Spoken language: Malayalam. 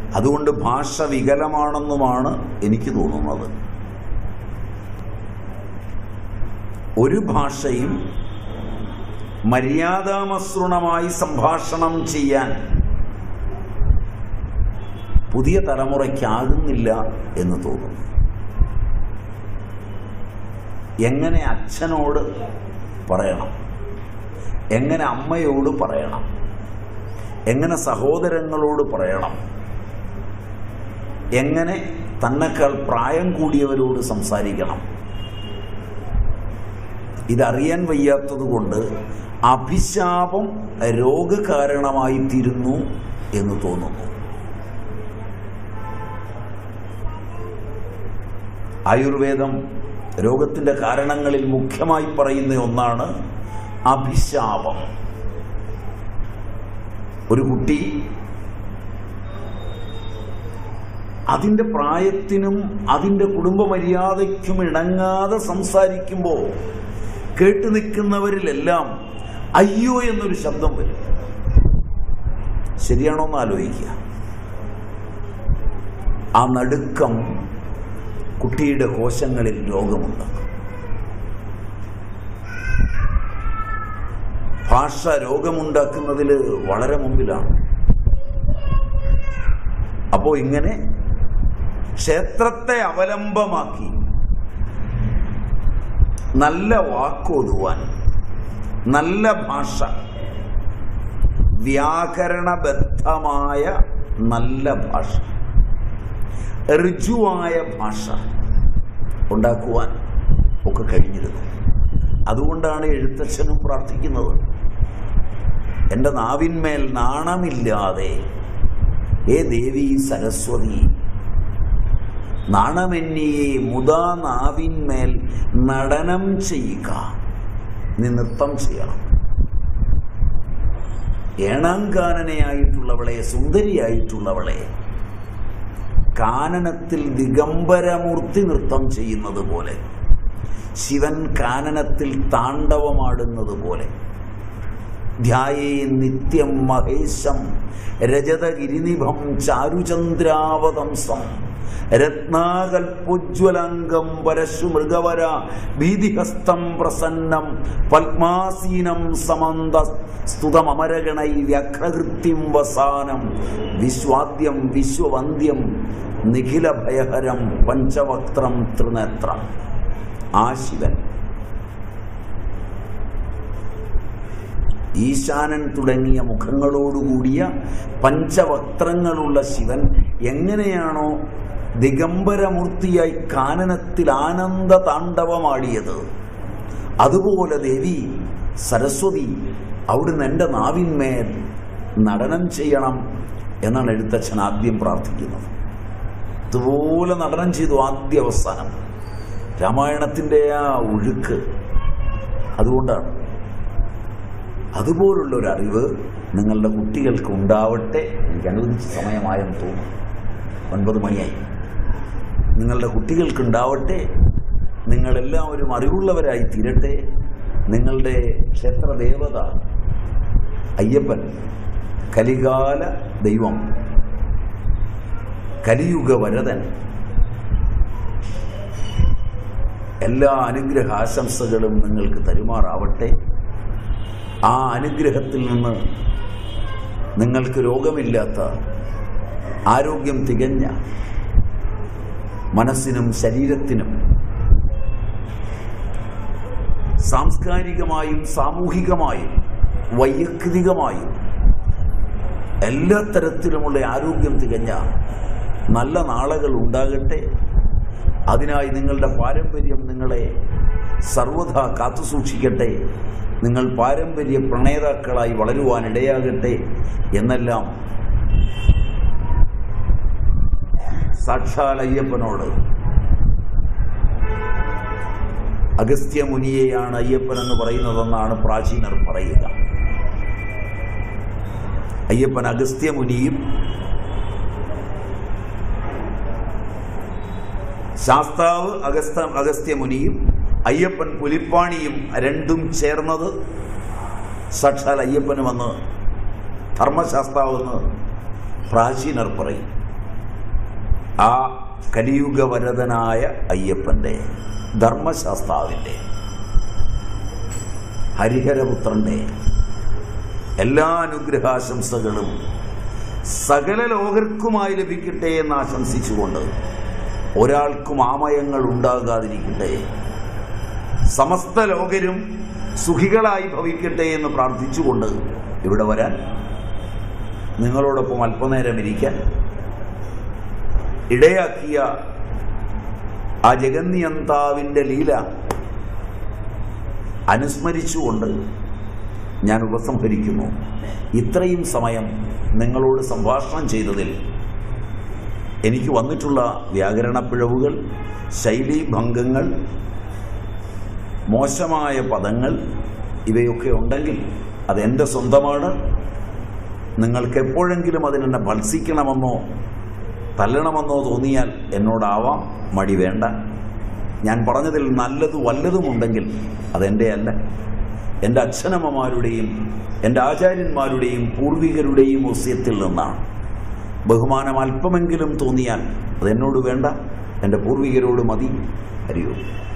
അതുകൊണ്ട് ഭാഷ വികലമാണെന്നുമാണ് എനിക്ക് തോന്നുന്നത് ഒരു ഭാഷയും മര്യാദാമസൃണമായി സംഭാഷണം ചെയ്യാൻ പുതിയ തലമുറയ്ക്കാകുന്നില്ല എന്ന് തോന്നുന്നു എങ്ങനെ അച്ഛനോട് പറയണം എങ്ങനെ അമ്മയോട് പറയണം എങ്ങനെ സഹോദരങ്ങളോട് പറയണം എങ്ങനെ തന്നെക്കാൾ പ്രായം കൂടിയവരോട് സംസാരിക്കണം ഇതറിയാൻ വയ്യാത്തതുകൊണ്ട് അഭിശാപം രോഗകാരണമായി തീരുന്നു എന്ന് തോന്നുന്നു ആയുർവേദം രോഗത്തിന്റെ കാരണങ്ങളിൽ മുഖ്യമായി പറയുന്ന ഒന്നാണ് അഭിശാപം ഒരു കുട്ടി അതിൻ്റെ പ്രായത്തിനും അതിൻ്റെ കുടുംബ മര്യാദയ്ക്കും ഇണങ്ങാതെ സംസാരിക്കുമ്പോൾ കേട്ടു നിൽക്കുന്നവരിലെല്ലാം അയ്യോ എന്നൊരു ശബ്ദം വരും ശരിയാണോ എന്ന് ആലോചിക്കുക ആ നടുക്കം കുട്ടിയുടെ കോശങ്ങളിൽ രോഗമുണ്ട് ഭാഷ രോഗമുണ്ടാക്കുന്നതിൽ വളരെ മുമ്പിലാണ് അപ്പോൾ ഇങ്ങനെ ക്ഷേത്രത്തെ അവലംബമാക്കി നല്ല വാക്കോതുവാൻ നല്ല ഭാഷ വ്യാകരണബദ്ധമായ നല്ല ഭാഷ ഋജുവായ ഭാഷ ഉണ്ടാക്കുവാൻ ഒക്കെ കഴിഞ്ഞിരുന്നു അതുകൊണ്ടാണ് എഴുത്തച്ഛനും പ്രാർത്ഥിക്കുന്നത് എൻ്റെ നാവിന്മേൽ നാണമില്ലാതെ ഏ ദേവി സരസ്വതി നാണമെന്നിയെ മുതാ നാവിന്മേൽ നടനം ചെയ്യുക നീ നൃത്തം ചെയ്യണം ഏണാങ്കാനനയായിട്ടുള്ളവളെ സുന്ദരിയായിട്ടുള്ളവളെ കാനനത്തിൽ ദിഗംബരമൂർത്തി നൃത്തം ചെയ്യുന്നത് പോലെ ശിവൻ കാനനത്തിൽ താണ്ഡവമാടുന്നത് പോലെ ധ്യായേ നിത്യം മഹേശം രജതഗിരിനിഭം ചാരുചന്ദ്രാവതംസം രത്നാകൽപ്പോജ്വലംഗം പരശു മൃഗവര ഭീതിഹസ്തം പ്രസന്നം പത്മാസീനം സമന്ത സ്തുതമരഗണൈ വ്യഘ്രകൃത്യം വസാനം വിശ്വാദ്യം വിശ്വവന്ദ്യം നിഖിലഭയഹരം പഞ്ചവക്ത്രം ത്രിനേത്രം ആ ശിവൻ ഈശാനൻ തുടങ്ങിയ മുഖങ്ങളോടുകൂടിയ പഞ്ചവക്ത്രങ്ങളുള്ള ശിവൻ എങ്ങനെയാണോ ദിഗംബരമൂർത്തിയായി കാനനത്തിൽ ആനന്ദ താണ്ഡവമാടിയത് അതുപോലെ ദേവി സരസ്വതി അവിടുന്ന് എൻ്റെ നാവിന്മേൽ നടനം ചെയ്യണം എന്നാണ് എഴുത്തച്ഛൻ ആദ്യം പ്രാർത്ഥിക്കുന്നത് ഇതുപോലെ നടനം ചെയ്തു ആദ്യ അവസാനം രാമായണത്തിൻ്റെ ആ ഒഴുക്ക് അതുകൊണ്ടാണ് അതുപോലുള്ള ഒരു അറിവ് നിങ്ങളുടെ കുട്ടികൾക്ക് ഉണ്ടാവട്ടെ എനിക്ക് അനുവദിച്ച സമയമായെന്ന് തോന്നുന്നു ഒൻപത് മണിയായി നിങ്ങളുടെ കുട്ടികൾക്ക് ഉണ്ടാവട്ടെ നിങ്ങളെല്ലാവരും അറിവുള്ളവരായി തീരട്ടെ നിങ്ങളുടെ ക്ഷേത്രദേവത അയ്യപ്പൻ കലികാല ദൈവം കലിയുഗ വരദൻ എല്ലാ അനുഗ്രഹ ആശംസകളും നിങ്ങൾക്ക് തരുമാറാവട്ടെ ആ അനുഗ്രഹത്തിൽ നിന്ന് നിങ്ങൾക്ക് രോഗമില്ലാത്ത ആരോഗ്യം തികഞ്ഞ മനസ്സിനും ശരീരത്തിനും സാംസ്കാരികമായും സാമൂഹികമായും വൈയക്തികമായും എല്ലാ തരത്തിലുമുള്ള ആരോഗ്യം തികഞ്ഞ നല്ല നാളുകൾ ഉണ്ടാകട്ടെ അതിനായി നിങ്ങളുടെ പാരമ്പര്യം നിങ്ങളെ സർവഥാ കാത്തുസൂക്ഷിക്കട്ടെ നിങ്ങൾ പാരമ്പര്യ പ്രണേതാക്കളായി വളരുവാൻ ഇടയാകട്ടെ എന്നെല്ലാം സാക്ഷാൽ അയ്യപ്പനോട് അഗസ്ത്യ മുനിയെയാണ് അയ്യപ്പൻ എന്ന് പറയുന്നതെന്നാണ് പ്രാചീനർ പറയുക അയ്യപ്പൻ അഗസ്ത്യ മുനിയും ശാസ്താവ് അഗസ്ത അഗസ്ത്യ മുനിയും അയ്യപ്പൻ പുലിപ്പാണിയും രണ്ടും ചേർന്നത് സാക്ഷാൽ അയ്യപ്പനുമെന്ന് ധർമ്മശാസ്താവെന്ന് പ്രാചീനർ പറയും ആ കലിയുഗവരതനായ അയ്യപ്പൻ്റെ ധർമ്മശാസ്താവിൻ്റെ ഹരിഹരപുത്രൻ്റെ എല്ലാ അനുഗ്രഹാശംസകളും സകല ലോകർക്കുമായി ലഭിക്കട്ടെ എന്ന് ആശംസിച്ചുകൊണ്ട് ഒരാൾക്കും ആമയങ്ങൾ ഉണ്ടാകാതിരിക്കട്ടെ സമസ്ത ലോകരും സുഖികളായി ഭവിക്കട്ടെ എന്ന് പ്രാർത്ഥിച്ചുകൊണ്ട് ഇവിടെ വരാൻ നിങ്ങളോടൊപ്പം അല്പനേരം ഇരിക്കാൻ ഇടയാക്കിയ ആ ജഗന്നിയന്താവിൻ്റെ ലീല അനുസ്മരിച്ചുകൊണ്ട് ഞാൻ ഉപസംഹരിക്കുന്നു ഇത്രയും സമയം നിങ്ങളോട് സംഭാഷണം ചെയ്തതിൽ എനിക്ക് വന്നിട്ടുള്ള വ്യാകരണ പിഴവുകൾ ശൈലീഭംഗങ്ങൾ മോശമായ പദങ്ങൾ ഇവയൊക്കെ ഉണ്ടെങ്കിൽ അതെൻ്റെ സ്വന്തമാണ് നിങ്ങൾക്ക് എപ്പോഴെങ്കിലും അതിനെന്നെ ഭത്സിക്കണമെന്നോ തല്ലണമെന്നോ തോന്നിയാൽ എന്നോടാവാം മടി വേണ്ട ഞാൻ പറഞ്ഞതിൽ നല്ലത് വല്ലതുമുണ്ടെങ്കിൽ അതെൻ്റെ അല്ല എൻ്റെ അച്ഛനമ്മമാരുടെയും എൻ്റെ ആചാര്യന്മാരുടെയും പൂർവികരുടെയും ഒസ്യത്തിൽ നിന്നാണ് ബഹുമാനം അല്പമെങ്കിലും തോന്നിയാൽ അതെന്നോട് വേണ്ട എൻ്റെ പൂർവികരോട് മതി ഹരിയോ